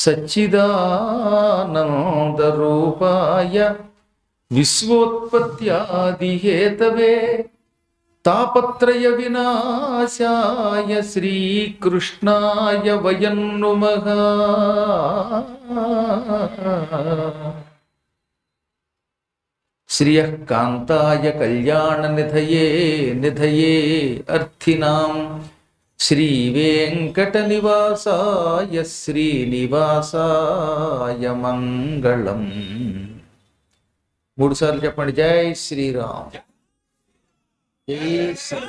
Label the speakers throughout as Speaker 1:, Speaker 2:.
Speaker 1: సచ్చిదానందరూపాయ విశ్వోత్పత్యాదిహేతవే తాపత్రయ వినాశాయ శ్రీకృష్ణాయ వయం నుమః శ్రియ కాంతాయ కళ్యాణ నిధయే నిధయే అర్థినాం శ్రీ వెంకట నివాసాయ శ్రీనివాసాయ మంగళం మూడు సార్లు చెప్పండి జై శ్రీరామ్ జై శ్రీ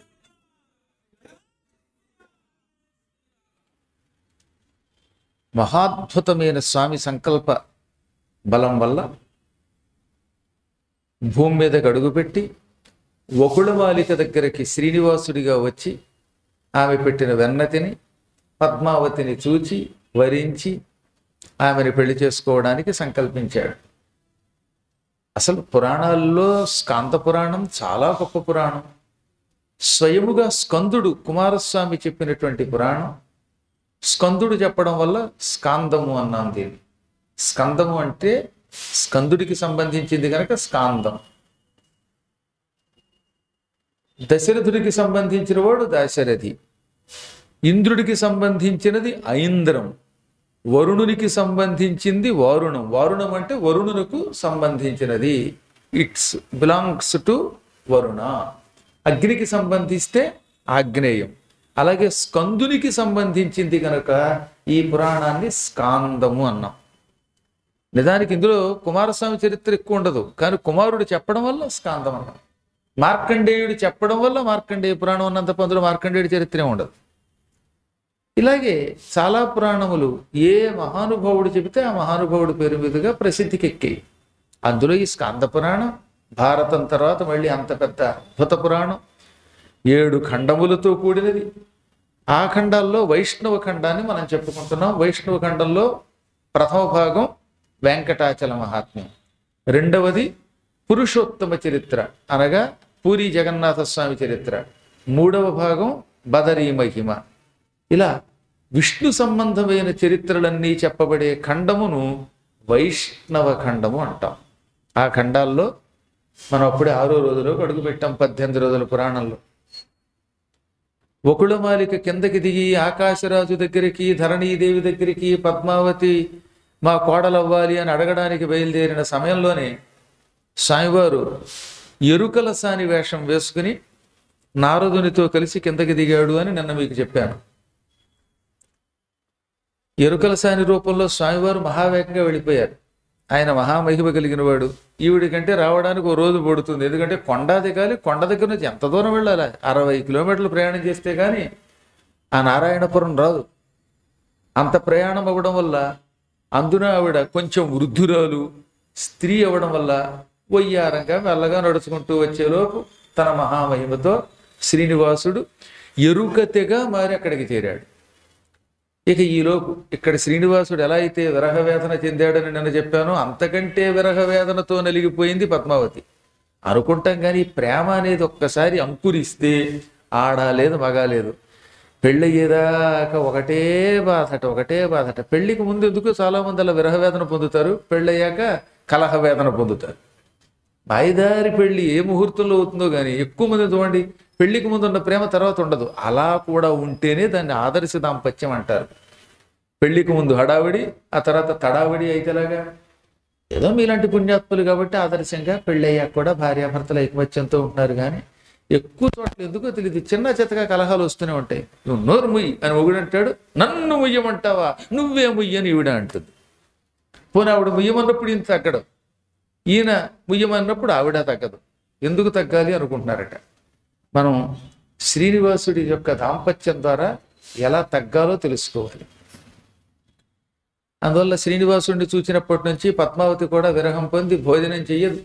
Speaker 1: మహాద్భుతమైన స్వామి సంకల్ప బలం వల్ల భూమి మీదకి అడుగుపెట్టి వకుళమాలిక దగ్గరికి శ్రీనివాసుడిగా వచ్చి ఆమె పెట్టిన వెన్నతిని పద్మావతిని చూచి వరించి ఆమెను పెళ్లి చేసుకోవడానికి సంకల్పించాడు అసలు పురాణాల్లో స్కాంత పురాణం చాలా గొప్ప పురాణం స్వయముగా స్కందుడు కుమారస్వామి చెప్పినటువంటి పురాణం స్కందుడు చెప్పడం వల్ల స్కాందము అన్నాం దీన్ని స్కందము అంటే స్కందుడికి సంబంధించింది కనుక స్కాందం దశరథుడికి సంబంధించిన వాడు దాశరథి ఇంద్రుడికి సంబంధించినది ఐంద్రం వరుణునికి సంబంధించింది వారుణం వారుణం అంటే వరుణునకు సంబంధించినది ఇట్స్ బిలాంగ్స్ టు వరుణ అగ్నికి సంబంధిస్తే ఆగ్నేయం అలాగే స్కందునికి సంబంధించింది కనుక ఈ పురాణాన్ని స్కాందము అన్నాం నిజానికి ఇందులో కుమారస్వామి చరిత్ర ఎక్కువ ఉండదు కానీ కుమారుడు చెప్పడం వల్ల స్కాందం అన్నాం మార్కండేయుడు చెప్పడం వల్ల మార్కండేయ పురాణం ఉన్నంత అందులో మార్కండేయుడి చరిత్ర ఏం ఉండదు ఇలాగే చాలా పురాణములు ఏ మహానుభావుడు చెబితే ఆ మహానుభావుడి పేరు మీదుగా ప్రసిద్ధికి ఎక్కాయి అందులో ఈ స్కాంద పురాణం భారతం తర్వాత మళ్ళీ అంత పెద్ద అద్భుత పురాణం ఏడు ఖండములతో కూడినది ఆ ఖండాల్లో వైష్ణవ ఖండాన్ని మనం చెప్పుకుంటున్నాం వైష్ణవ ఖండంలో ప్రథమ భాగం వెంకటాచల మహాత్మ్యం రెండవది పురుషోత్తమ చరిత్ర అనగా పూరి జగన్నాథ స్వామి చరిత్ర మూడవ భాగం బదరీ మహిమ ఇలా విష్ణు సంబంధమైన చరిత్రలన్నీ చెప్పబడే ఖండమును వైష్ణవ ఖండము అంటాం ఆ ఖండాల్లో మనం అప్పుడే ఆరో రోజులోకి అడుగు పెట్టాం పద్దెనిమిది రోజుల పురాణంలో వకుళమాలిక కిందకి దిగి ఆకాశరాజు దగ్గరికి ధరణీదేవి దగ్గరికి పద్మావతి మా కోడలవ్వాలి అని అడగడానికి బయలుదేరిన సమయంలోనే స్వామివారు ఎరుకల సాని వేషం వేసుకుని నారదునితో కలిసి కిందకి దిగాడు అని నిన్న మీకు చెప్పాను ఎరుకల సాని రూపంలో స్వామివారు మహావేగంగా వెళ్ళిపోయారు ఆయన మహామహిమ కలిగిన వాడు ఈవిడి కంటే రావడానికి ఓ రోజు పడుతుంది ఎందుకంటే కొండ దిగాలి కొండ దగ్గర నుంచి ఎంత దూరం వెళ్ళాలి అరవై కిలోమీటర్లు ప్రయాణం చేస్తే కానీ ఆ నారాయణపురం రాదు అంత ప్రయాణం అవ్వడం వల్ల అందున ఆవిడ కొంచెం వృద్ధురాలు స్త్రీ అవ్వడం వల్ల వయ్యారంగా మెల్లగా నడుచుకుంటూ వచ్చేలోపు తన మహామహిమతో శ్రీనివాసుడు ఎరుకతెగా మారి అక్కడికి చేరాడు ఇక ఈలోపు ఇక్కడ శ్రీనివాసుడు ఎలా అయితే విరహ వేదన చెందాడని నిన్న చెప్పానో అంతకంటే విరహ వేదనతో నలిగిపోయింది పద్మావతి అనుకుంటాం కానీ ఈ ప్రేమ అనేది ఒక్కసారి అంకురిస్తే ఆడ లేదు మగ లేదు పెళ్ళయ్యేదాకా ఒకటే బాధట ఒకటే బాధట పెళ్లికి ముందు ఎందుకు చాలా మంది అలా విరహ వేదన పొందుతారు పెళ్ళయ్యాక కలహ వేదన పొందుతారు బాయిదారి పెళ్లి ఏ ముహూర్తంలో అవుతుందో కానీ ఎక్కువ మంది చూడండి పెళ్లికి ముందు ఉన్న ప్రేమ తర్వాత ఉండదు అలా కూడా ఉంటేనే దాన్ని ఆదర్శ దాంపత్యం అంటారు పెళ్లికి ముందు హడావిడి ఆ తర్వాత తడావిడి అయితేలాగా ఏదో మీలాంటి పుణ్యాత్ములు కాబట్టి ఆదర్శంగా పెళ్ళయ్యాక కూడా భార్యాభర్తలు ఐకమత్యంతో ఉంటున్నారు కానీ ఎక్కువ చోట్ల ఎందుకో తెలియదు చిన్న చిత్తగా కలహాలు వస్తూనే ఉంటాయి నువ్వు నోరు ముయ్యి అని ఒకడు అంటాడు నన్ను ముయ్యమంటావా నువ్వే ముయ్యని ఈవిడ అంటుంది పోనీ ఆవిడ ముయ్యమన్నప్పుడు ఈయన తగ్గడం ఈయన ముయ్యమన్నప్పుడు ఆవిడ తగ్గదు ఎందుకు తగ్గాలి అనుకుంటున్నారట మనం శ్రీనివాసుడి యొక్క దాంపత్యం ద్వారా ఎలా తగ్గాలో తెలుసుకోవాలి అందువల్ల శ్రీనివాసుడిని చూసినప్పటి నుంచి పద్మావతి కూడా విరహం పొంది భోజనం చెయ్యదు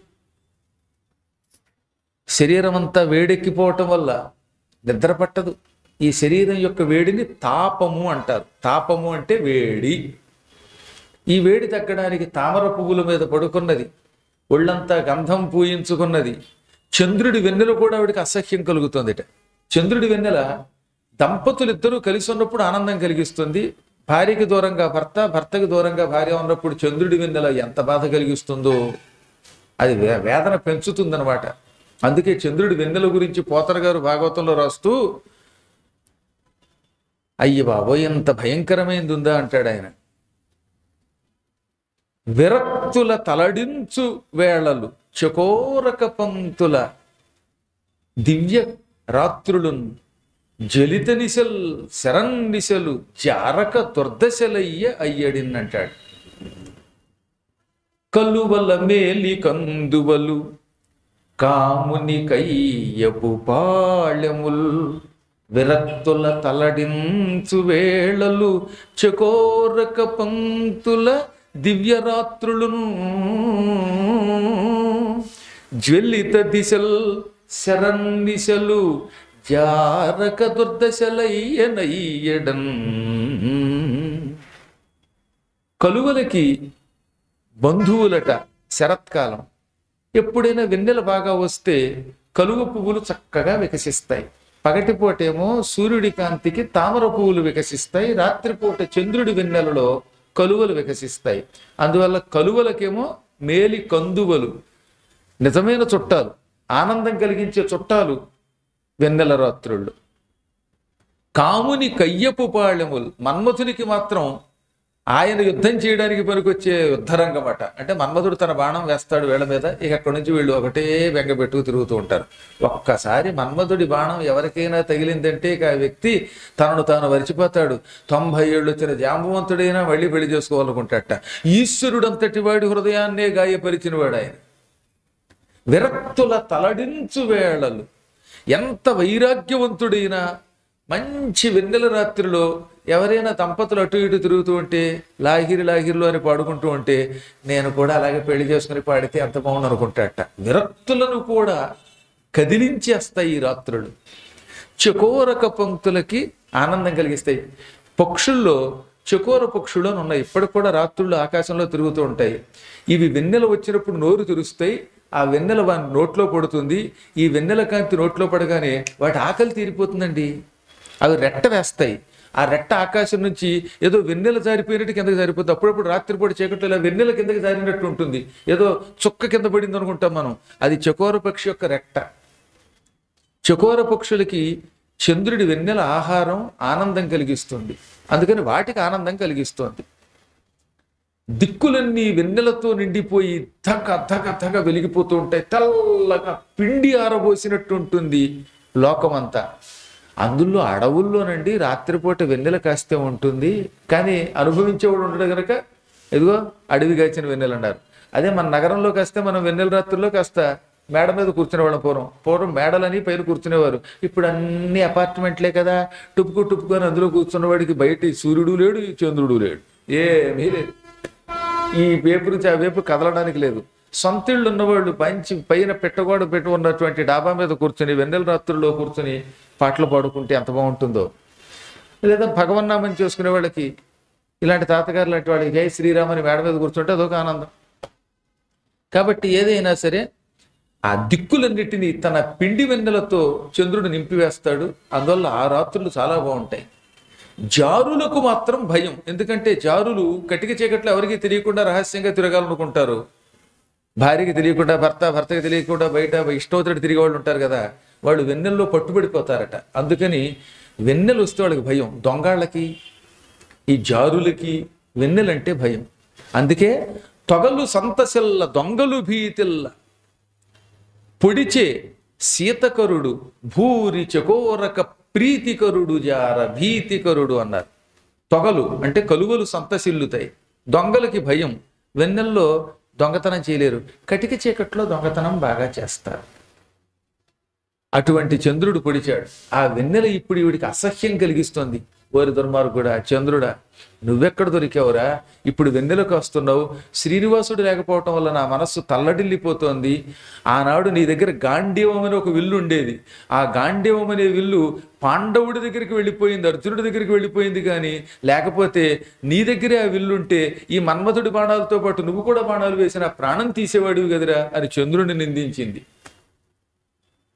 Speaker 1: శరీరం అంతా వేడెక్కిపోవటం వల్ల నిద్ర పట్టదు ఈ శరీరం యొక్క వేడిని తాపము అంటారు తాపము అంటే వేడి ఈ వేడి తగ్గడానికి తామర పువ్వుల మీద పడుకున్నది ఒళ్ళంతా గంధం పూయించుకున్నది చంద్రుడి వెన్నెల కూడా ఆవిడికి అసహ్యం కలుగుతుందిట చంద్రుడి వెన్నెల దంపతులిద్దరూ కలిసి ఉన్నప్పుడు ఆనందం కలిగిస్తుంది భార్యకి దూరంగా భర్త భర్తకి దూరంగా భార్య ఉన్నప్పుడు చంద్రుడి వెన్నెల ఎంత బాధ కలిగిస్తుందో అది వే- వేదన పెంచుతుందన్నమాట అందుకే చంద్రుడి వెన్నెల గురించి పోతర గారు భాగవతంలో రాస్తూ అయ్య బాబోయ్ ఎంత భయంకరమైంది ఉందా అంటాడు ఆయన విరక్తుల తలడించు వేళలు చకోరక పంక్తుల దివ్య రాత్రులున్ జలిత నిశల్ శరణ్ నిశలు జారక దుర్దశలయ్య అయ్యడినంటాడు కలువల మేలి కందువలు కాముని కయ్యపు పాళెముల్ విరక్తుల తలడించు వేళలు చకోరక పంక్తుల దివ్యరాత్రులును జ్వలిత దిశల్ శరణ్నిశలు జారక దుర్దశలయ్యనయ్యడన్ కలువలకి బంధువులట శరత్కాలం ఎప్పుడైనా వెన్నెల బాగా వస్తే కలువ పువ్వులు చక్కగా వికసిస్తాయి పగటిపూటేమో సూర్యుడి కాంతికి తామర పువ్వులు వికసిస్తాయి రాత్రిపూట చంద్రుడి వెన్నెలలో కలువలు వికసిస్తాయి అందువల్ల కలువలకేమో మేలి కందువలు నిజమైన చుట్టాలు ఆనందం కలిగించే చుట్టాలు వెన్నెల రాత్రుళ్ళు కాముని కయ్యపు పాళెములు మన్మథునికి మాత్రం ఆయన యుద్ధం చేయడానికి పనికొచ్చే యుద్ధరంగమట అంటే మన్మధుడు తన బాణం వేస్తాడు వీళ్ళ మీద ఇక అక్కడి నుంచి వీళ్ళు ఒకటే బెంగ పెట్టుకు తిరుగుతూ ఉంటారు ఒక్కసారి మన్మధుడి బాణం ఎవరికైనా తగిలిందంటే ఇక ఆ వ్యక్తి తనను తాను వరిచిపోతాడు తొంభై ఏళ్ళు వచ్చిన జాంబవంతుడైనా మళ్ళీ పెళ్లి చేసుకోవాలనుకుంటాట ఈశ్వరుడంతటి వాడి హృదయాన్నే గాయపరిచిన వాడు ఆయన విరక్తుల తలడించు వేళలు ఎంత వైరాగ్యవంతుడైనా మంచి వెన్నెల రాత్రిలో ఎవరైనా దంపతులు అటు ఇటు తిరుగుతూ ఉంటే లాహిరి లాహిరిలో అని పాడుకుంటూ ఉంటే నేను కూడా అలాగే పెళ్లి చేసుకుని పాడితే ఎంత బాగుండు అనుకుంటాట విరక్తులను కూడా కదిలించేస్తాయి ఈ రాత్రులు చకోరక పంక్తులకి ఆనందం కలిగిస్తాయి పక్షుల్లో చకోర పక్షులు అని ఉన్నాయి ఇప్పటికి కూడా రాత్రుళ్ళు ఆకాశంలో తిరుగుతూ ఉంటాయి ఇవి వెన్నెల వచ్చినప్పుడు నోరు తెరుస్తాయి ఆ వెన్నెల వాని నోట్లో పడుతుంది ఈ వెన్నెల కాంతి నోట్లో పడగానే వాటి ఆకలి తీరిపోతుందండి అవి రెట్ట వేస్తాయి ఆ రెట్ట ఆకాశం నుంచి ఏదో వెన్నెల జారిపోయినట్టు కిందకి జారిపోతుంది అప్పుడప్పుడు రాత్రిపూట చీకట్లో ఇలా వెన్నెల కిందకి జారినట్టు ఉంటుంది ఏదో చుక్క కింద పడింది అనుకుంటాం మనం అది చకోర పక్షి యొక్క రెట్ట చకోర పక్షులకి చంద్రుడి వెన్నెల ఆహారం ఆనందం కలిగిస్తుంది అందుకని వాటికి ఆనందం కలిగిస్తుంది దిక్కులన్నీ వెన్నెలతో నిండిపోయి ధగ ధగ ధగ వెలిగిపోతూ ఉంటాయి తెల్లగా పిండి ఆరబోసినట్టు ఉంటుంది లోకమంతా అందులో అడవుల్లోనండి రాత్రిపూట వెన్నెల కాస్తే ఉంటుంది కానీ అనుభవించేవాడు ఉండడు కనుక ఇదిగో అడవి కాచిన వెన్నెల అన్నారు అదే మన నగరంలో కాస్తే మనం వెన్నెల రాత్రుల్లో కాస్త మేడ మీద కూర్చునేవాళ్ళం పూర్వం పూర్వం మేడలని పైన కూర్చునేవారు ఇప్పుడు అన్ని అపార్ట్మెంట్లే కదా టుపుకు టుపుకు అని అందులో కూర్చున్నవాడికి బయట ఈ సూర్యుడు లేడు ఈ చంద్రుడు లేడు ఏమీ లేదు ఈ వేపు నుంచి ఆ వేపు కదలడానికి లేదు సొంత ఇళ్ళు ఉన్నవాళ్ళు మంచి పైన పెట్టగోడ పెట్టి ఉన్నటువంటి డాబా మీద కూర్చుని వెన్నెల రాత్రుల్లో కూర్చుని పాటలు పాడుకుంటే ఎంత బాగుంటుందో లేదా భగవన్నామని చేసుకునే వాళ్ళకి ఇలాంటి తాతగారు లాంటి వాళ్ళకి జై శ్రీరామని మేడ మీద కూర్చుంటే అదొక ఆనందం కాబట్టి ఏదైనా సరే ఆ దిక్కులన్నిటినీ తన పిండి వెన్నెలతో చంద్రుడు నింపివేస్తాడు అందువల్ల ఆ రాత్రులు చాలా బాగుంటాయి జారులకు మాత్రం భయం ఎందుకంటే జారులు కటిక చీకట్లో ఎవరికి తెలియకుండా రహస్యంగా తిరగాలనుకుంటారు భార్యకి తెలియకుండా భర్త భర్తకి తెలియకుండా బయట ఇష్టోత్తడి తిరిగే వాళ్ళు ఉంటారు కదా వాళ్ళు వెన్నెల్లో పట్టుబడిపోతారట అందుకని వెన్నెలు వస్తే వాళ్ళకి భయం దొంగాళ్ళకి ఈ జారులకి వెన్నెలంటే భయం అందుకే తొగలు సంతసిల్ల దొంగలు భీతిల్ల పొడిచే సీతకరుడు భూరి చకోరక ప్రీతికరుడు జార భీతికరుడు అన్నారు తొగలు అంటే కలువలు సంతసిల్లుతాయి దొంగలకి భయం వెన్నెల్లో దొంగతనం చేయలేరు కటిక చీకట్లో దొంగతనం బాగా చేస్తారు అటువంటి చంద్రుడు పొడిచాడు ఆ వెన్నెల ఇప్పుడు ఈవిడికి అసహ్యం కలిగిస్తోంది ఓరి దుర్మార్గుడా చంద్రుడా నువ్వెక్కడ దొరికావురా ఇప్పుడు వెన్నెలకు వస్తున్నావు శ్రీనివాసుడు లేకపోవటం వల్ల నా మనస్సు తల్లడిల్లిపోతోంది ఆనాడు నీ దగ్గర గాంధీవం అనే ఒక విల్లు ఉండేది ఆ గాంధీవం అనే విల్లు పాండవుడి దగ్గరికి వెళ్ళిపోయింది అర్జునుడి దగ్గరికి వెళ్ళిపోయింది కానీ లేకపోతే నీ దగ్గరే ఆ విల్లుంటే ఈ మన్మథుడి బాణాలతో పాటు నువ్వు కూడా బాణాలు వేసిన ప్రాణం తీసేవాడివి కదరా అని చంద్రుడిని నిందించింది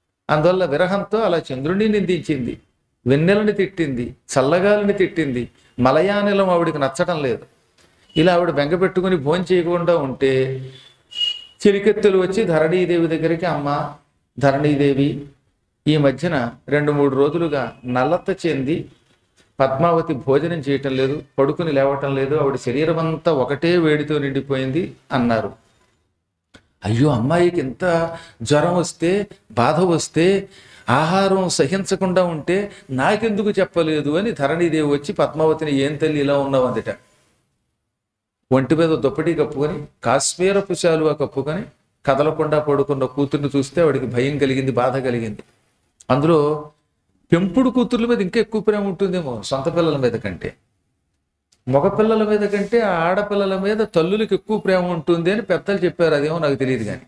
Speaker 1: అందువల్ల విరహంతో అలా చంద్రుడిని నిందించింది వెన్నెలని తిట్టింది చల్లగాలిని తిట్టింది మలయానిలం ఆవిడికి నచ్చటం లేదు ఇలా ఆవిడ బెంగ పెట్టుకుని భోజనం చేయకుండా ఉంటే చిలికెత్తులు వచ్చి ధరణీదేవి దగ్గరికి అమ్మ ధరణీదేవి ఈ మధ్యన రెండు మూడు రోజులుగా నల్లత చెంది పద్మావతి భోజనం చేయటం లేదు పడుకుని లేవటం లేదు ఆవిడ శరీరం అంతా ఒకటే వేడితో నిండిపోయింది అన్నారు అయ్యో అమ్మాయికి ఎంత జ్వరం వస్తే బాధ వస్తే ఆహారం సహించకుండా ఉంటే నాకెందుకు చెప్పలేదు అని ధరణీదేవి వచ్చి పద్మావతిని ఏం తల్లి ఇలా ఉన్నావు అందట ఒంటి మీద దుప్పటి కప్పుకొని కాశ్మీరపు శాలువా కప్పుకొని కదలకుండా పడుకున్న కూతుర్ని చూస్తే ఆవిడికి భయం కలిగింది బాధ కలిగింది అందులో పెంపుడు కూతుర్ల మీద ఇంకా ఎక్కువ ప్రేమ ఉంటుందేమో సొంత పిల్లల మీద కంటే మగపిల్లల మీద కంటే ఆడపిల్లల మీద తల్లులకు ఎక్కువ ప్రేమ ఉంటుంది అని పెద్దలు చెప్పారు అదేమో నాకు తెలియదు కానీ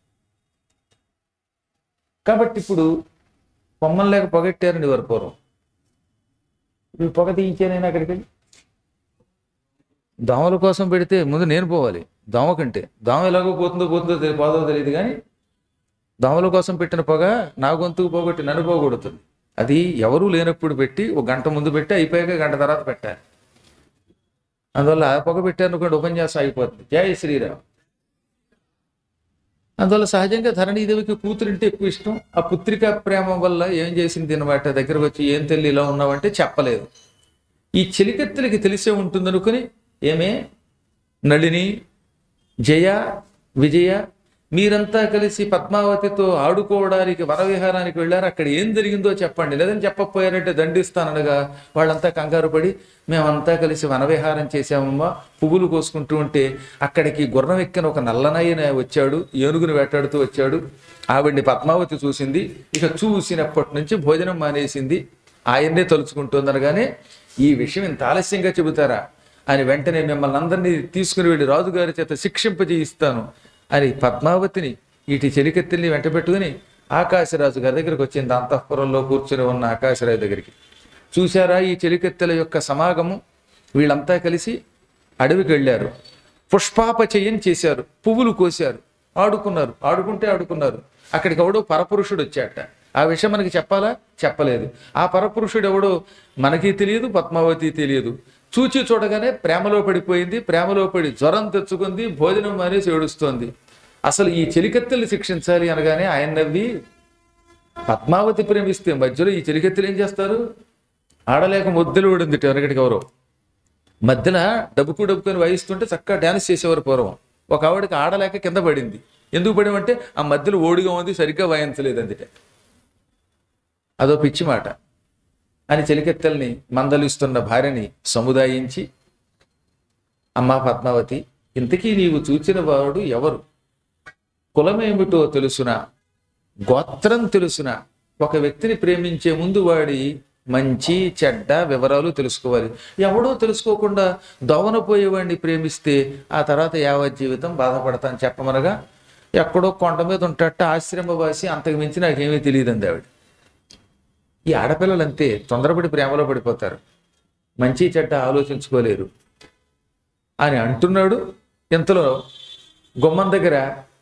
Speaker 1: కాబట్టి ఇప్పుడు పొమ్మలు లేక పొగట్టారండి వారు పూర్వం ఇప్పుడు పొగ తీయించానైనా అక్కడికి వెళ్ళి దోమల కోసం పెడితే ముందు నేను పోవాలి దోమ కంటే దోమ ఎలాగో పోతుందో పోతుందో తెలి- పోదో తెలియదు కానీ దోమల కోసం పెట్టిన పొగ నా గొంతుకు పోగొట్టి నన్ను పోగొడుతుంది అది ఎవరూ లేనప్పుడు పెట్టి ఒక గంట ముందు పెట్టి అయిపోయాక గంట తర్వాత పెట్టాలి అందువల్ల ఆ పొగ పెట్టారు అనుకోండి ఉపన్యాసం అయిపోతుంది జై శ్రీరామ్ అందువల్ల సహజంగా ధరణీదేవికి కూతురింటే ఎక్కువ ఇష్టం ఆ పుత్రిక ప్రేమ వల్ల ఏం చేసింది అనమాట దగ్గరకు వచ్చి ఏం తెల్లి ఇలా ఉన్నావంటే చెప్పలేదు ఈ చెలికత్తెలకి తెలిసే ఉంటుందనుకుని ఏమే నళిని జయ విజయ మీరంతా కలిసి పద్మావతితో ఆడుకోవడానికి వనవిహారానికి వెళ్ళారు అక్కడ ఏం జరిగిందో చెప్పండి లేదని చెప్పకపోయారంటే దండిస్తాననగా వాళ్ళంతా కంగారు పడి మేమంతా కలిసి వనవిహారం చేశామమ్మా పువ్వులు కోసుకుంటూ ఉంటే అక్కడికి గుర్రం ఎక్కిన ఒక నల్లనయ్యన వచ్చాడు ఏనుగును వేటాడుతూ వచ్చాడు ఆవిడ్ని పద్మావతి చూసింది ఇక చూసినప్పటి నుంచి భోజనం మానేసింది ఆయన్నే తలుచుకుంటుంది అనగానే ఈ విషయం ఇంత ఆలస్యంగా చెబుతారా అని వెంటనే మిమ్మల్ని అందరినీ తీసుకుని వెళ్ళి రాజుగారి చేత శిక్షింపజేయిస్తాను అని పద్మావతిని ఇటు చెలికెత్తిని వెంట పెట్టుకుని ఆకాశరాజు గారి దగ్గరికి వచ్చింది అంతఃపురంలో కూర్చుని ఉన్న ఆకాశరాజు దగ్గరికి చూశారా ఈ చెలికెత్తెల యొక్క సమాగము వీళ్ళంతా కలిసి అడవికి వెళ్ళారు పుష్పాపచయం చేశారు పువ్వులు కోశారు ఆడుకున్నారు ఆడుకుంటే ఆడుకున్నారు అక్కడికి ఎవడో పరపురుషుడు వచ్చాట ఆ విషయం మనకి చెప్పాలా చెప్పలేదు ఆ పరపురుషుడు ఎవడో మనకి తెలియదు పద్మావతి తెలియదు చూచి చూడగానే ప్రేమలో పడిపోయింది ప్రేమలో పడి జ్వరం తెచ్చుకుంది భోజనం మానేసి ఏడుస్తోంది అసలు ఈ చెలికత్తెల్ని శిక్షించాలి అనగానే ఆయన నవ్వి పద్మావతి ప్రేమిస్తే మధ్యలో ఈ చెలికత్తెలు ఏం చేస్తారు ఆడలేక ముద్దలు ఊడింది వెనకటికి ఎవరో మధ్యన డబ్బుకు డబ్బుకొని వాయిస్తుంటే చక్కగా డ్యాన్స్ చేసేవారు పూర్వం ఒక ఆవిడకి ఆడలేక కింద పడింది ఎందుకు పడమంటే ఆ మధ్యలో ఓడిగా ఉంది సరిగ్గా వాయించలేదు అందుకే అదో పిచ్చి మాట అని చెలికెత్తెల్ని మందలిస్తున్న భార్యని సముదాయించి అమ్మా పద్మావతి ఇంతకీ నీవు చూచిన వాడు ఎవరు కులమేమిటో తెలుసునా గోత్రం తెలుసునా ఒక వ్యక్తిని ప్రేమించే ముందు వాడి మంచి చెడ్డ వివరాలు తెలుసుకోవాలి ఎవడో తెలుసుకోకుండా దోవన పోయేవాడిని ప్రేమిస్తే ఆ తర్వాత యావత్ జీవితం బాధపడతాను చెప్పమనగా ఎక్కడో కొండ మీద ఉంటట్ట ఆశ్రమవాసి అంతకు మించి నాకేమీ తెలియదండి ఆవిడ ఈ ఆడపిల్లలు అంతే తొందరపడి ప్రేమలో పడిపోతారు మంచి చెడ్డ ఆలోచించుకోలేరు అని అంటున్నాడు ఇంతలో గుమ్మం దగ్గర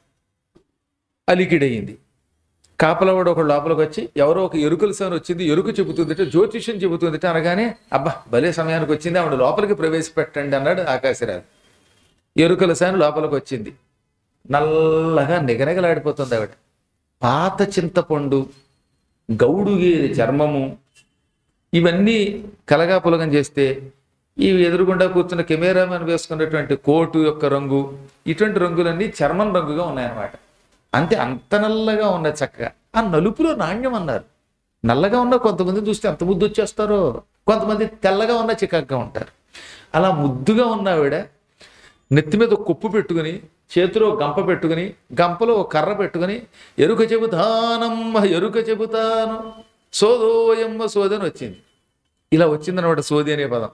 Speaker 1: అలికిడయింది కాపలవాడు ఒక లోపలికి వచ్చి ఎవరో ఒక ఎరుకల సాని వచ్చింది ఎరుక చెబుతుందిట జ్యోతిష్యం చెబుతుందిట అనగానే అబ్బా భలే సమయానికి వచ్చింది ఆవిడ లోపలికి ప్రవేశపెట్టండి అన్నాడు ఆకాశరాజు ఎరుకల సాని లోపలికి వచ్చింది నల్లగా నిగనగలాడిపోతుంది ఆవిడ పాత చింతపండు గౌడుగేది చర్మము ఇవన్నీ కలగాపులగం చేస్తే ఈ ఎదురుగుండా కూర్చున్న కెమెరామెన్ వేసుకున్నటువంటి కోటు యొక్క రంగు ఇటువంటి రంగులన్నీ చర్మం రంగుగా ఉన్నాయన్నమాట అంతే అంత నల్లగా ఉన్నాయి చక్కగా ఆ నలుపులో నాణ్యం అన్నారు నల్లగా ఉన్న కొంతమంది చూస్తే ఎంత ముద్దు వచ్చేస్తారో కొంతమంది తెల్లగా ఉన్న చికాగ్గా ఉంటారు అలా ముద్దుగా ఉన్న ఆవిడ నెత్తి మీద ఒక కుప్పు పెట్టుకుని చేతిలో గంప పెట్టుకుని గంపలో ఒక కర్ర పెట్టుకుని ఎరుక చెబుతానమ్మ ఎరుక చెబుతాను సోదోయమ్మ సోది అని వచ్చింది ఇలా వచ్చిందనమాట సోది అనే పదం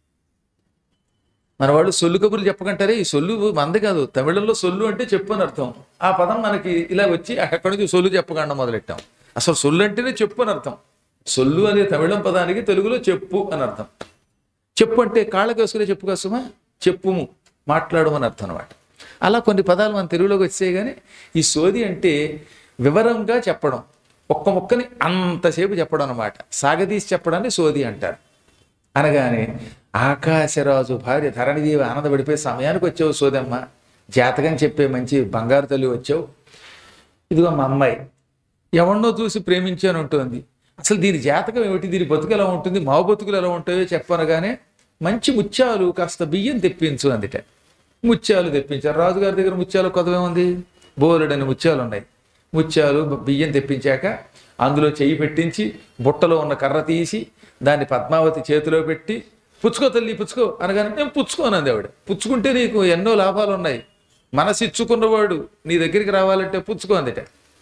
Speaker 1: మన వాళ్ళు సొల్లు కబుర్లు చెప్పకంటారే ఈ సొల్లు మంది కాదు తమిళంలో సొల్లు అంటే చెప్పు అని అర్థం ఆ పదం మనకి ఇలా వచ్చి అక్కడి నుంచి సొల్లు చెప్పకుండా మొదలెట్టాం అసలు సొల్లు అంటేనే చెప్పు అని అర్థం సొల్లు అనే తమిళం పదానికి తెలుగులో చెప్పు అని అర్థం చెప్పు అంటే కాళ్ళకి వేసుకునే చెప్పు కోసమా చెప్పుము మాట్లాడమని అర్థం అనమాట అలా కొన్ని పదాలు మన తెలుగులోకి వచ్చాయి కానీ ఈ సోది అంటే వివరంగా చెప్పడం ఒక్క ముక్కని అంతసేపు చెప్పడం అనమాట సాగదీసి చెప్పడాన్ని సోది అంటారు అనగానే ఆకాశరాజు భార్య ధరణిదేవి ఆనందపడిపోయి సమయానికి వచ్చావు సోదమ్మ జాతకం చెప్పే మంచి బంగారు తల్లి వచ్చావు ఇదిగో మా అమ్మాయి ఎవరినో చూసి ప్రేమించాను ఉంటుంది అసలు దీని జాతకం ఏమిటి దీని బతుకు ఎలా ఉంటుంది మా బతుకులు ఎలా ఉంటాయో చెప్పనగానే మంచి ముత్యాలు కాస్త బియ్యం తెప్పించు అందుట ముత్యాలు తెప్పించారు రాజుగారి దగ్గర ముత్యాలు కొదవే ఉంది బోలెడని ముత్యాలు ఉన్నాయి ముత్యాలు బ- బియ్యం తెప్పించాక అందులో చెయ్యి పెట్టించి బుట్టలో ఉన్న కర్ర తీసి దాన్ని పద్మావతి చేతిలో పెట్టి పుచ్చుకో తల్లి పుచ్చుకో అనగానే నేను పుచ్చుకోనంది ఆవిడ పుచ్చుకుంటే నీకు ఎన్నో లాభాలు ఉన్నాయి మనసు ఇచ్చుకున్నవాడు నీ దగ్గరికి రావాలంటే పుచ్చుకో అందుట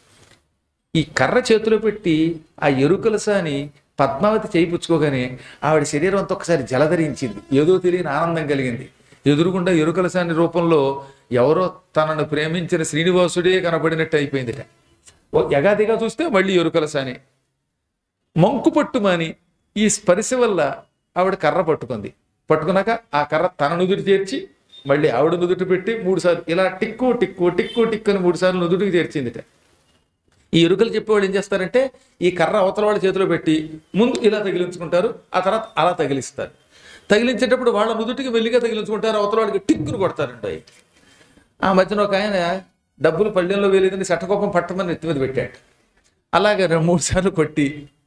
Speaker 1: ఈ కర్ర చేతిలో పెట్టి ఆ ఎరుకలసాని పద్మావతి చేయి పుచ్చుకోగానే ఆవిడ శరీరం అంతా ఒకసారి జలధరించింది ఏదో తెలియని ఆనందం కలిగింది ఎదురుగుండా ఎరుకలసాని రూపంలో ఎవరో తనను ప్రేమించిన శ్రీనివాసుడే కనబడినట్టు అయిపోయిందిట ఓ ఎగాదిగా చూస్తే మళ్ళీ ఎరుకలసాని మంకు పట్టుమని ఈ స్పర్శ వల్ల ఆవిడ కర్ర పట్టుకుంది పట్టుకున్నాక ఆ కర్ర తన నుదుటి చేర్చి మళ్ళీ ఆవిడ నుదుటి పెట్టి మూడు సార్లు ఇలా టిక్కు టిక్కు టిక్కు టిక్కు అని మూడు సార్లు నుదుటికి చేర్చిందిట ఈ ఎరుకలు చెప్పేవాళ్ళు ఏం చేస్తారంటే ఈ కర్ర అవతల వాళ్ళ చేతిలో పెట్టి ముందు ఇలా తగిలించుకుంటారు ఆ తర్వాత అలా తగిలిస్తారు తగిలించేటప్పుడు వాళ్ళ నుదుటికి మెల్లిగా తగిలించుకుంటారు అవతల వాడికి టిక్కును కొడతారంట అవి. ఆ మధ్యన ఒక ఆయన డబ్బులు పళ్ళెంలో వేలేదని శటకోపం పట్టమని నెత్తి మీద పెట్టాడు అలాగే రెండు మూడు సార్లు కొట్టి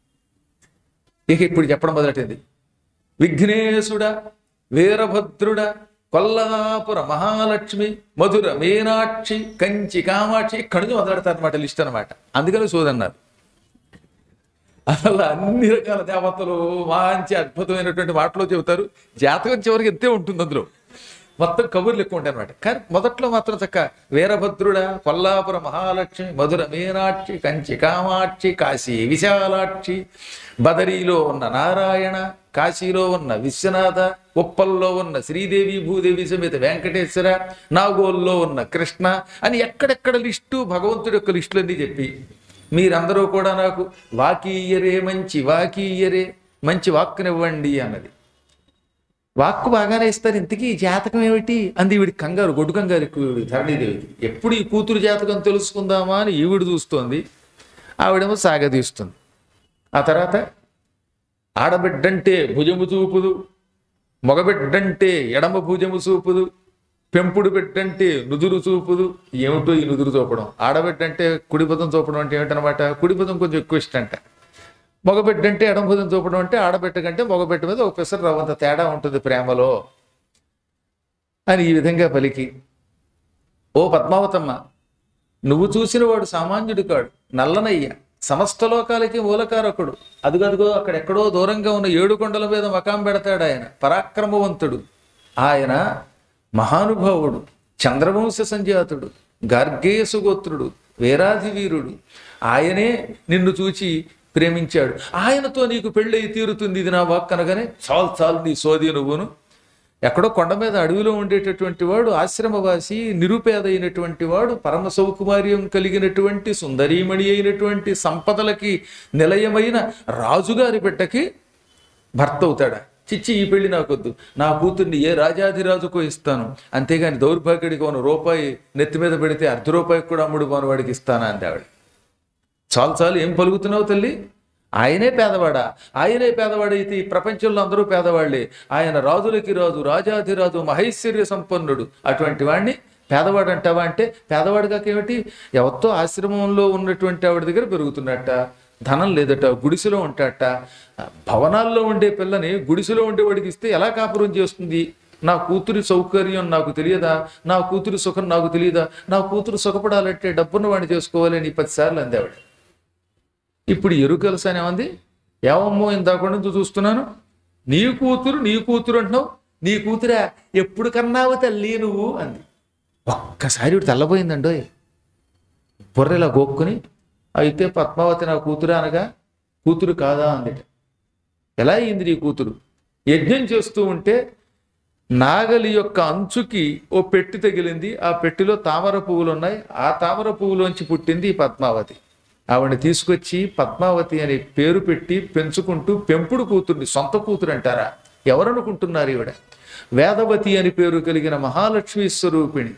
Speaker 1: ఇక ఇప్పుడు చెప్పడం మొదలెట్టింది విఘ్నేశుడ వీరభద్రుడ కొల్లాపుర మహాలక్ష్మి మధుర మీనాక్షి కంచి కామాక్షి ఇక్కడి నుంచి మొదలెడతారనమాట లిస్ట్ అనమాట అందుకని సోదన్నారు అసలు అన్ని రకాల దేవతలు మంచి అద్భుతమైనటువంటి మాటలు చెబుతారు జాతకం చివరికి ఎంతే ఉంటుంది అందులో మొత్తం కబుర్లు ఎక్కువ ఉంటాయి అనమాట కానీ మొదట్లో మాత్రం చక్క వీరభద్రుడ కొల్లాపుర మహాలక్ష్మి మధుర మీనాక్షి కంచి కామాక్షి కాశీ విశాలాక్షి బదరీలో ఉన్న నారాయణ కాశీలో ఉన్న విశ్వనాథ ఉప్పల్లో ఉన్న శ్రీదేవి భూదేవి సమేత వెంకటేశ్వర నాగోల్లో ఉన్న కృష్ణ అని ఎక్కడెక్కడ లిస్టు భగవంతుడి యొక్క లిస్టులన్నీ చెప్పి మీరందరూ కూడా నాకు వాకీయరే మంచి వాకీయరే మంచి వాక్కునివ్వండి అన్నది వాక్కు బాగానే ఇస్తారు ఇంతకీ ఈ జాతకం ఏమిటి అంది ఈవిడి కంగారు గొడ్డు కంగారు ఎక్కువ ఈవిడి ధరణీదేవికి ఎప్పుడు ఈ కూతురు జాతకం తెలుసుకుందామా అని ఈవిడ చూస్తోంది ఆవిడేమో సాగదీస్తుంది ఆ తర్వాత ఆడబిడ్డంటే భుజము చూపుదు మగబిడ్డంటే ఎడమ భుజము చూపుదు పెంపుడు బిడ్డంటే నుదురు చూపుదు ఏమిటో ఈ నుదురు చూపడం ఆడబిడ్డంటే కుడిపదం చూపడం అంటే ఏమిటనమాట కుడిపదం కొంచెం ఎక్కువ ఇష్టం అంట మగబిడ్డ అంటే ఎడమభుజం చూపడం అంటే ఆడబిడ్డ కంటే మగబిడ్డ మీద ఒక పిసరు రవ్వంత తేడా ఉంటుంది ప్రేమలో అని ఈ విధంగా పలికి ఓ పద్మావతమ్మ నువ్వు చూసిన వాడు సామాన్యుడు కాడు నల్లనయ్య సమస్త లోకాలకి మూలకారకుడు అదుగదుగో అక్కడెక్కడో దూరంగా ఉన్న ఏడు కొండల మీద మకాం పెడతాడు ఆయన పరాక్రమవంతుడు ఆయన మహానుభావుడు చంద్రవంశ సంజాతుడు గార్గేయసు గోత్రుడు వీరాధి వీరుడు ఆయనే నిన్ను చూచి ప్రేమించాడు ఆయనతో నీకు పెళ్ళయి తీరుతుంది ఇది నా వాక్ అనగానే చాలు చాలు నీ సోది నువ్వును ఎక్కడో కొండ మీద అడవిలో ఉండేటటువంటి వాడు ఆశ్రమవాసి నిరుపేద అయినటువంటి వాడు పరమ సౌకుమార్యం కలిగినటువంటి సుందరీమణి అయినటువంటి సంపదలకి నిలయమైన రాజుగారి బిడ్డకి భర్త అవుతాడా చిచ్చి ఈ పెళ్లి నాకొద్దు నా కూతుర్ని ఏ రాజాధిరాజుకో ఇస్తాను అంతేగాని దౌర్భాగ్యుడికి ఉన్న రూపాయి నెత్తి మీద పెడితే అర్ధ రూపాయికి కూడా అమ్ముడు పోని వాడికి ఇస్తానా అంది ఆవిడ చాలు చాలు ఏం పలుకుతున్నావు తల్లి ఆయనే పేదవాడా ఆయనే పేదవాడైతే ఈ ప్రపంచంలో అందరూ పేదవాళ్లే ఆయన రాజులకి రాజు రాజాధిరాజు మహైశ్వర్య సంపన్నుడు అటువంటి వాడిని పేదవాడు అంటావా అంటే పేదవాడు కాకేమిటి ఎవరితో ఆశ్రమంలో ఉన్నటువంటి ఆవిడ దగ్గర పెరుగుతున్నట్ట ధనం లేదట గుడిసెలో ఉంటాట భవనాల్లో ఉండే పిల్లని గుడిసెలో ఉండేవాడికి ఇస్తే ఎలా కాపురం చేస్తుంది నా కూతురి సౌకర్యం నాకు తెలియదా నా కూతురి సుఖం నాకు తెలియదా నా కూతురు సుఖపడాలంటే డబ్బున్న వాడిని చేసుకోవాలి అని పదిసార్లు అంది ఆవిడ ఇప్పుడు ఎరుకలస ఏమంది ఏమమ్మో ఇందాక నుంచి చూస్తున్నాను నీ కూతురు నీ కూతురు అంటున్నావు నీ కూతురా ఎప్పుడు కన్నావు తల్లి నువ్వు అంది ఒక్కసారి ఇటు తెల్లబోయిందండోయ్ బుర్రెలా గోక్కుని అయితే పద్మావతి నా కూతురు అనగా కూతురు కాదా అందిట ఎలా అయింది నీ కూతురు యజ్ఞం చేస్తూ ఉంటే నాగలి యొక్క అంచుకి ఓ పెట్టి తగిలింది ఆ పెట్టిలో తామర పువ్వులు ఉన్నాయి ఆ తామర పువ్వులోంచి పుట్టింది ఈ పద్మావతి ఆవిడని తీసుకొచ్చి పద్మావతి అనే పేరు పెట్టి పెంచుకుంటూ పెంపుడు కూతుర్ని సొంత కూతురు అంటారా ఎవరనుకుంటున్నారు ఈవిడ వేదవతి అని పేరు కలిగిన మహాలక్ష్మి స్వరూపిణి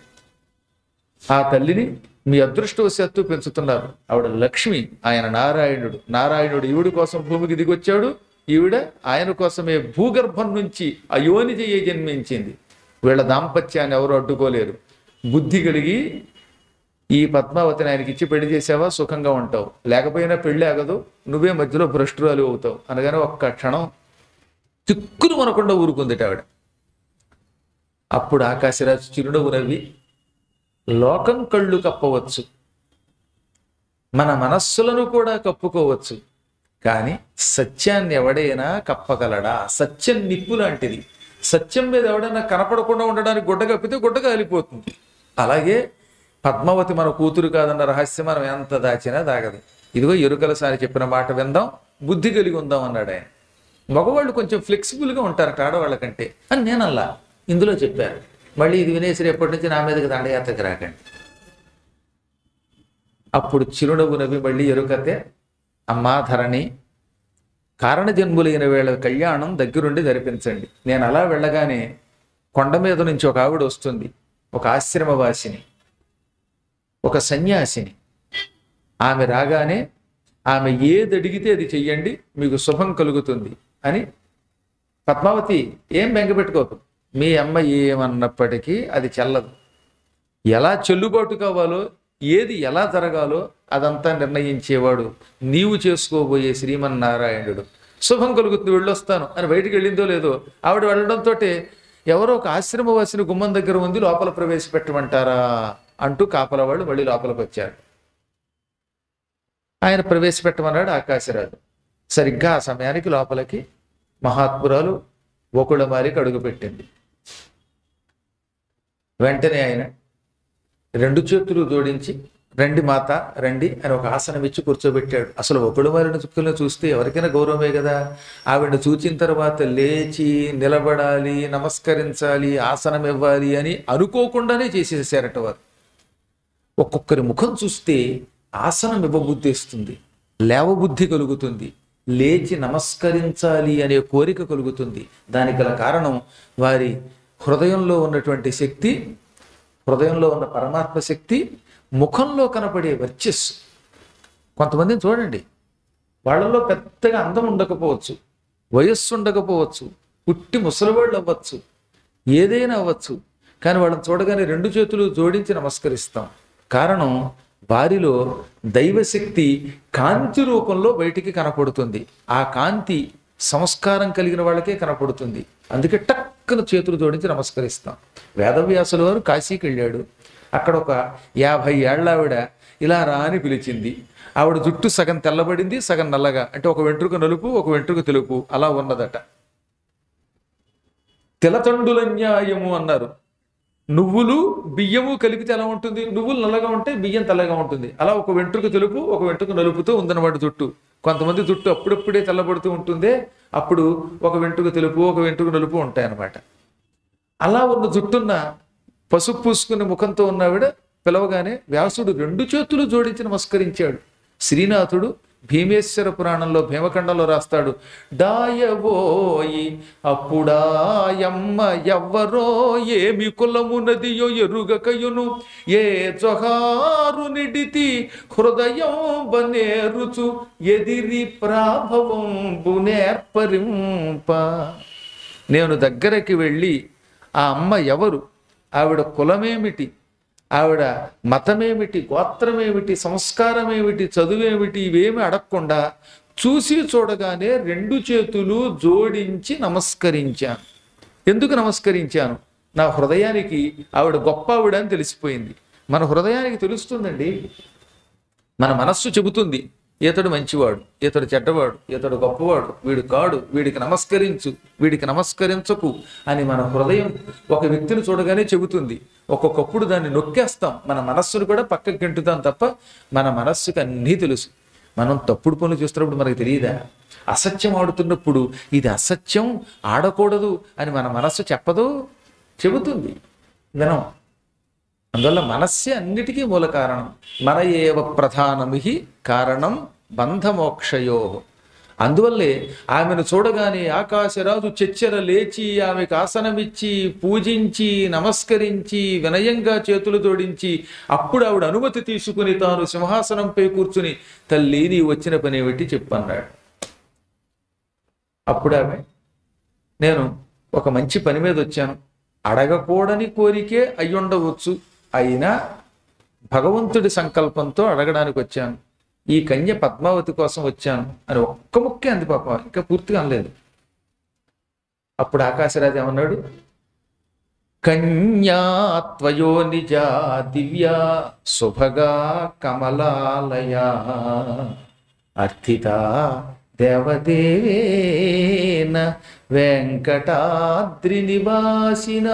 Speaker 1: ఆ తల్లిని మీ అదృష్టవశాత్తు పెంచుతున్నారు ఆవిడ లక్ష్మి ఆయన నారాయణుడు నారాయణుడు ఈవిడి కోసం భూమికి దిగొచ్చాడు ఈవిడ ఆయన కోసమే భూగర్భం నుంచి అయోనిజయ్య జన్మించింది వీళ్ళ దాంపత్యాన్ని ఎవరు అడ్డుకోలేరు బుద్ధి కలిగి ఈ పద్మావతిని ఆయనకి ఇచ్చి పెళ్లి చేసావా సుఖంగా ఉంటావు లేకపోయినా పెళ్లి ఆగదు నువ్వే మధ్యలో భ్రష్టురాలు అవుతావు అనగానే ఒక్క క్షణం తిక్కులు మనకుండా ఊరుకుందిట ఆవిడ అప్పుడు ఆకాశరాజు చిరునవ్వు నవ్వి లోకం కళ్ళు కప్పవచ్చు మన మనస్సులను కూడా కప్పుకోవచ్చు కానీ సత్యాన్ని ఎవడైనా కప్పగలడా సత్యం నిప్పు లాంటిది సత్యం మీద ఎవడైనా కనపడకుండా ఉండడానికి గుడ్డ కప్పితే గుడ్డ కాలిపోతుంది అలాగే పద్మావతి మన కూతురు కాదన్న రహస్యం మనం ఎంత దాచినా దాగదు ఇదిగో ఎరుకల సారి చెప్పిన మాట విందాం బుద్ధి కలిగి ఉందాం అన్నాడు ఆయన మగవాళ్ళు కొంచెం ఫ్లెక్సిబుల్గా ఉంటారట ఆడవాళ్ళ కంటే అని నేనల్లా ఇందులో చెప్పారు మళ్ళీ ఇది వినేసి రేపటి నుంచి నా మీదకి దండయాత్రకు రాకండి అప్పుడు చిరునవ్వు నవ్వి మళ్ళీ ఎరుకతే అమ్మా ధరణి కారణ జన్ములైన వీళ్ళ కళ్యాణం దగ్గరుండి జరిపించండి నేను అలా వెళ్ళగానే కొండ మీద నుంచి ఒక ఆవిడ వస్తుంది ఒక ఆశ్రమవాసిని ఒక సన్యాసిని ఆమె రాగానే ఆమె ఏది అడిగితే అది చెయ్యండి మీకు శుభం కలుగుతుంది అని పద్మావతి ఏం బెంగపెట్టుకోకు మీ అమ్మ ఏమన్నప్పటికీ అది చెల్లదు ఎలా చెల్లుబాటు కావాలో ఏది ఎలా జరగాలో అదంతా నిర్ణయించేవాడు నీవు చేసుకోబోయే శ్రీమన్నారాయణుడు శుభం కలుగుతుంది వెళ్ళొస్తాను అని బయటికి వెళ్ళిందో లేదో ఆవిడ వెళ్ళడంతో ఎవరో ఒక ఆశ్రమవాసిని గుమ్మం దగ్గర ఉంది లోపల ప్రవేశపెట్టమంటారా అంటూ కాపల వాళ్ళు మళ్ళీ లోపలికి వచ్చారు ఆయన ప్రవేశపెట్టమన్నాడు ఆకాశరాజు సరిగ్గా ఆ సమయానికి లోపలికి మహాత్మురాలు ఒకళ్ళ మారికి అడుగుపెట్టింది వెంటనే ఆయన రెండు చేతులు జోడించి రండి మాత రండి అని ఒక ఆసనం ఇచ్చి కూర్చోబెట్టాడు అసలు ఒకడు మారిన చుక్కలను చూస్తే ఎవరికైనా గౌరవమే కదా ఆవిడని చూచిన తర్వాత లేచి నిలబడాలి నమస్కరించాలి ఆసనం ఇవ్వాలి అని అనుకోకుండానే చేసేసారట వారు ఒక్కొక్కరి ముఖం చూస్తే ఆసనం ఇవ్వబుద్ధిస్తుంది లేవబుద్ధి కలుగుతుంది లేచి నమస్కరించాలి అనే కోరిక కలుగుతుంది దానికి గల కారణం వారి హృదయంలో ఉన్నటువంటి శక్తి హృదయంలో ఉన్న పరమాత్మ శక్తి ముఖంలో కనపడే వర్చస్సు కొంతమందిని చూడండి వాళ్ళలో పెద్దగా అందం ఉండకపోవచ్చు వయస్సు ఉండకపోవచ్చు పుట్టి ముసలివాళ్ళు అవ్వచ్చు ఏదైనా అవ్వచ్చు కానీ వాళ్ళని చూడగానే రెండు చేతులు జోడించి నమస్కరిస్తాం కారణం వారిలో దైవశక్తి కాంతి రూపంలో బయటికి కనపడుతుంది ఆ కాంతి సంస్కారం కలిగిన వాళ్ళకే కనపడుతుంది అందుకే టక్కున చేతులు జోడించి నమస్కరిస్తాం వేదవ్యాసుల వారు కాశీకి వెళ్ళాడు అక్కడ ఒక యాభై ఏళ్ళ ఆవిడ ఇలా రా అని పిలిచింది ఆవిడ జుట్టు సగం తెల్లబడింది సగం నల్లగా అంటే ఒక వెంట్రుక నలుపు ఒక వెంట్రుక తెలుపు అలా ఉన్నదట తిలతండుల న్యాయము అన్నారు నువ్వులు బియ్యము కలిపితే ఎలా ఉంటుంది నువ్వులు నల్లగా ఉంటే బియ్యం తెల్లగా ఉంటుంది అలా ఒక వెంట్రుక తెలుపు ఒక వెంట్రుక నలుపుతూ ఉందన్నమాట జుట్టు కొంతమంది జుట్టు అప్పుడప్పుడే తెల్లబడుతూ ఉంటుందే అప్పుడు ఒక వెంట్రుక తెలుపు ఒక వెంట్రుక నలుపు ఉంటాయన్నమాట అలా ఉన్న జుట్టున్న పసుపు పూసుకుని ముఖంతో ఉన్నవిడ పిలవగానే వ్యాసుడు రెండు చేతులు జోడించి నమస్కరించాడు శ్రీనాథుడు భీమేశ్వర పురాణంలో భీమఖండంలో రాస్తాడు డాయబోయి అప్పుడాయమ్మ ఎవ్వరో ఏమి కులమునదియో ఎరుగకయును ఏ జొహారు నిడితి హృదయం బనేరుచు ఎదిరి ప్రాభవం బునేర్పరింప నేను దగ్గరకి వెళ్ళి ఆ అమ్మ ఎవరు ఆవిడ కులమేమిటి ఆవిడ మతమేమిటి గోత్రమేమిటి సంస్కారమేమిటి చదువేమిటి ఇవేమి అడగకుండా చూసి చూడగానే రెండు చేతులు జోడించి నమస్కరించాను ఎందుకు నమస్కరించాను నా హృదయానికి ఆవిడ గొప్ప ఆవిడ అని తెలిసిపోయింది మన హృదయానికి తెలుస్తుందండి మన మనస్సు చెబుతుంది ఇతడు మంచివాడు ఇతడు చెడ్డవాడు ఇతడు గొప్పవాడు వీడు కాడు వీడికి నమస్కరించు వీడికి నమస్కరించకు అని మన హృదయం ఒక వ్యక్తిని చూడగానే చెబుతుంది ఒక్కొక్కప్పుడు దాన్ని నొక్కేస్తాం మన మనస్సును కూడా పక్కకి గెంటుతాం తప్ప మన మనస్సుకి అన్నీ తెలుసు మనం తప్పుడు పనులు చేస్తున్నప్పుడు మనకు తెలియదా అసత్యం ఆడుతున్నప్పుడు ఇది అసత్యం ఆడకూడదు అని మన మనస్సు చెప్పదు చెబుతుంది వినం అందువల్ల మనస్సే అన్నిటికీ మూల కారణం మన ఏవ ప్రధానమిహి కారణం బంధమోక్షయో అందువల్లే ఆమెను చూడగానే ఆకాశరాజు చెచ్చెర లేచి ఆమెకు ఆసనమిచ్చి పూజించి నమస్కరించి వినయంగా చేతులు జోడించి అప్పుడు ఆవిడ అనుమతి తీసుకుని తాను సింహాసనంపై కూర్చుని తల్లి నీ వచ్చిన పని ఏమిటి చెప్పన్నాడు అప్పుడు ఆమె నేను ఒక మంచి పని మీద వచ్చాను అడగకూడని కోరికే అయ్యుండవచ్చు అయినా భగవంతుడి సంకల్పంతో అడగడానికి వచ్చాను ఈ కన్య పద్మావతి కోసం వచ్చాను అని ఒక్క ముక్కే అంది పాప ఇంకా పూర్తిగా అనలేదు అప్పుడు ఆకాశరాజు ఏమన్నాడు కన్యాత్వయో నిజా దివ్యా శుభగా కమలాలయా అర్థిత దేవదేవేన వెంకటాద్రి నివాసిన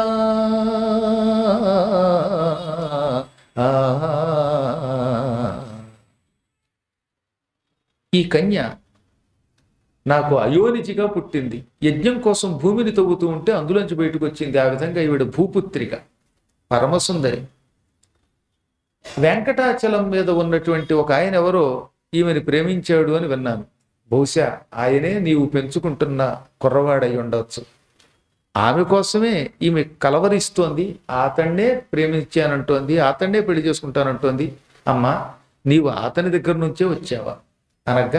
Speaker 1: ఈ కన్య నాకు అయోనిజిగా పుట్టింది యజ్ఞం కోసం భూమిని తవ్వుతూ ఉంటే అందులోంచి బయటకు వచ్చింది ఆ విధంగా ఈవిడ భూపుత్రిక పరమసుందరి వెంకటాచలం మీద ఉన్నటువంటి ఒక ఆయన ఎవరో ఈమెను ప్రేమించాడు అని విన్నాను బహుశా ఆయనే నీవు పెంచుకుంటున్న కుర్రవాడై ఉండవచ్చు ఆమె కోసమే ఈమె కలవరిస్తోంది అతన్నే ప్రేమించానంటోంది అతన్నే పెళ్లి చేసుకుంటానంటోంది అమ్మా నీవు అతని దగ్గర నుంచే వచ్చావా అనగా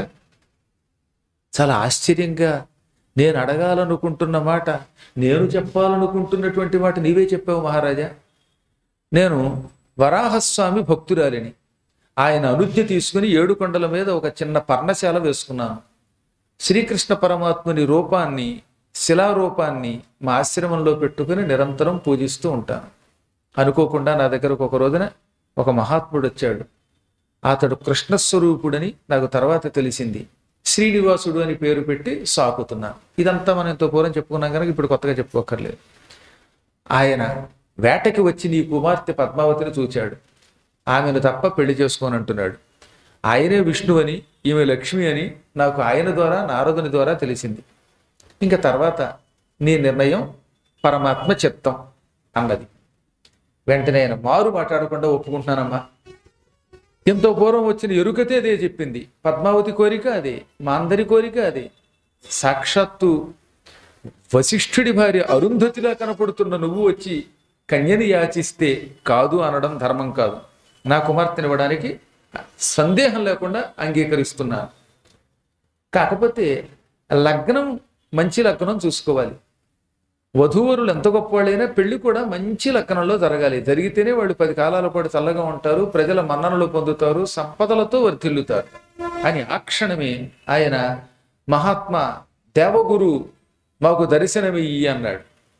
Speaker 1: చాలా ఆశ్చర్యంగా నేను అడగాలనుకుంటున్న మాట నేను చెప్పాలనుకుంటున్నటువంటి మాట నీవే చెప్పావు మహారాజా నేను వరాహస్వామి భక్తురాలిని ఆయన అనుజ్ఞ తీసుకుని ఏడు కొండల మీద ఒక చిన్న పర్ణశాల వేసుకున్నాను శ్రీకృష్ణ పరమాత్ముని రూపాన్ని శిలారూపాన్ని మా ఆశ్రమంలో పెట్టుకుని నిరంతరం పూజిస్తూ ఉంటాను అనుకోకుండా నా దగ్గరకు ఒక రోజున ఒక మహాత్ముడు వచ్చాడు అతడు కృష్ణస్వరూపుడని నాకు తర్వాత తెలిసింది శ్రీనివాసుడు అని పేరు పెట్టి సాకుతున్నాను ఇదంతా మనం ఎంతో పూర్వం చెప్పుకున్నాం కనుక ఇప్పుడు కొత్తగా చెప్పుకోకర్లేదు ఆయన వేటకి వచ్చి నీ కుమార్తె పద్మావతిని చూచాడు ఆమెను తప్ప పెళ్లి చేసుకోని అంటున్నాడు ఆయనే విష్ణు అని ఈమె లక్ష్మి అని నాకు ఆయన ద్వారా నారదుని ద్వారా తెలిసింది ఇంకా తర్వాత నీ నిర్ణయం పరమాత్మ చిత్తం అన్నది వెంటనే ఆయన మారు మాట్లాడకుండా ఒప్పుకుంటున్నానమ్మా ఎంతో పూర్వం వచ్చిన ఎరుకతే అదే చెప్పింది పద్మావతి కోరిక అదే మా అందరి కోరిక అదే సాక్షాత్తు వశిష్ఠుడి భార్య అరుంధతిలా కనపడుతున్న నువ్వు వచ్చి కన్యని యాచిస్తే కాదు అనడం ధర్మం కాదు నా కుమార్తెని ఇవ్వడానికి సందేహం లేకుండా అంగీకరిస్తున్నాను కాకపోతే లగ్నం మంచి లగ్నం చూసుకోవాలి వధూవరులు ఎంత గొప్పవాళ్ళైనా పెళ్లి కూడా మంచి లగ్నంలో జరగాలి జరిగితేనే వాళ్ళు పది కాలాల పాటు చల్లగా ఉంటారు ప్రజల మన్ననలు పొందుతారు సంపదలతో వర్ధిల్లుతారు అని ఆ క్షణమే ఆయన మహాత్మా దేవగురు మాకు దర్శనమియ్యి అన్నాడు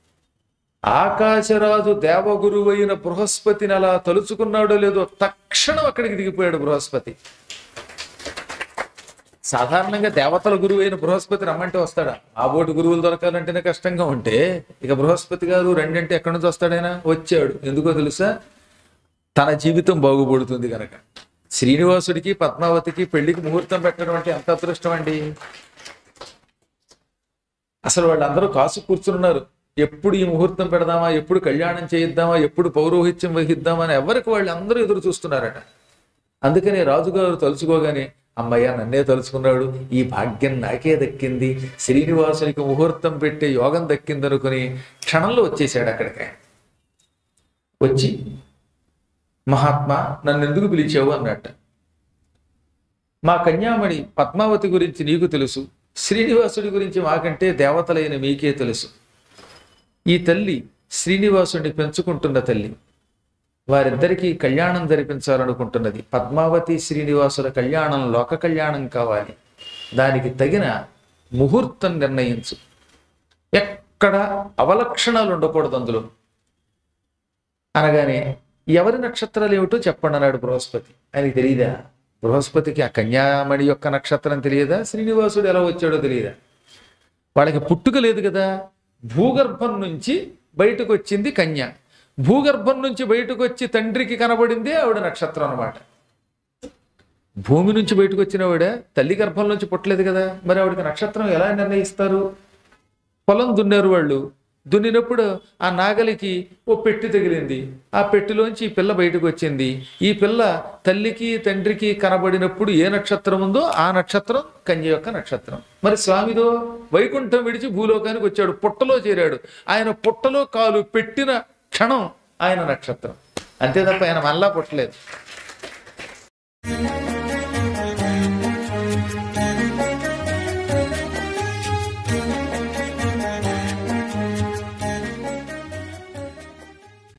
Speaker 1: ఆకాశరాజు దేవగురువైన బృహస్పతిని అలా తలుచుకున్నాడో లేదో తక్షణం అక్కడికి దిగిపోయాడు బృహస్పతి సాధారణంగా దేవతల గురువు అయిన బృహస్పతి రమ్మంటే వస్తాడా ఆ బోటి గురువులు దొరకాలంటేనే కష్టంగా ఉంటే ఇక బృహస్పతి గారు రెండంటే ఎక్కడి నుంచి వస్తాడైనా వచ్చాడు ఎందుకో తెలుసా తన జీవితం బాగుపడుతుంది కనుక శ్రీనివాసుడికి పద్మావతికి పెళ్లికి ముహూర్తం పెట్టడం అంటే ఎంత అదృష్టం అండి అసలు వాళ్ళందరూ కాసు కూర్చున్నారు ఎప్పుడు ఈ ముహూర్తం పెడదామా ఎప్పుడు కళ్యాణం చేయిద్దామా ఎప్పుడు పౌరోహిత్యం వహిద్దామా అని ఎవరికి వాళ్ళు అందరూ ఎదురు చూస్తున్నారట అందుకని రాజుగారు తలుచుకోగానే అమ్మయ్య నన్నే తలుచుకున్నాడు ఈ భాగ్యం నాకే దక్కింది శ్రీనివాసునికి ముహూర్తం పెట్టే యోగం దక్కింది అనుకుని క్షణంలో వచ్చేసాడు అక్కడికి వచ్చి మహాత్మా నన్ను ఎందుకు పిలిచావు అన్నట్ట మా కన్యామణి పద్మావతి గురించి నీకు తెలుసు శ్రీనివాసుడి గురించి మాకంటే దేవతలైన మీకే తెలుసు ఈ తల్లి శ్రీనివాసుడిని పెంచుకుంటున్న తల్లి వారిద్దరికీ కళ్యాణం జరిపించాలనుకుంటున్నది పద్మావతి శ్రీనివాసుల కళ్యాణం లోక కళ్యాణం కావాలి దానికి తగిన ముహూర్తం నిర్ణయించు ఎక్కడ అవలక్షణాలు ఉండకూడదు అందులో అనగానే ఎవరి నక్షత్రాలు ఏమిటో చెప్పండి అన్నాడు బృహస్పతి ఆయనకి తెలియదా బృహస్పతికి ఆ కన్యామణి యొక్క నక్షత్రం తెలియదా శ్రీనివాసుడు ఎలా వచ్చాడో తెలియదా వాళ్ళకి పుట్టుక లేదు కదా భూగర్భం నుంచి బయటకు వచ్చింది కన్య భూగర్భం నుంచి బయటకు వచ్చి తండ్రికి కనబడిందే ఆవిడ నక్షత్రం అన్నమాట భూమి నుంచి బయటకు వచ్చిన ఆవిడ తల్లి గర్భం నుంచి పుట్టలేదు కదా మరి ఆవిడకి నక్షత్రం ఎలా నిర్ణయిస్తారు పొలం దున్నారు వాళ్ళు దున్నినప్పుడు ఆ నాగలికి ఓ పెట్టి తగిలింది ఆ పెట్టిలోంచి ఈ పిల్ల బయటకు వచ్చింది ఈ పిల్ల తల్లికి తండ్రికి కనబడినప్పుడు ఏ నక్షత్రం ఉందో ఆ నక్షత్రం కన్య యొక్క నక్షత్రం మరి స్వామిదో వైకుంఠం విడిచి భూలోకానికి వచ్చాడు పుట్టలో చేరాడు ఆయన పుట్టలో కాలు పెట్టిన క్షణం ఆయన నక్షత్రం అంతే తప్ప ఆయన మళ్ళా పుట్టలేదు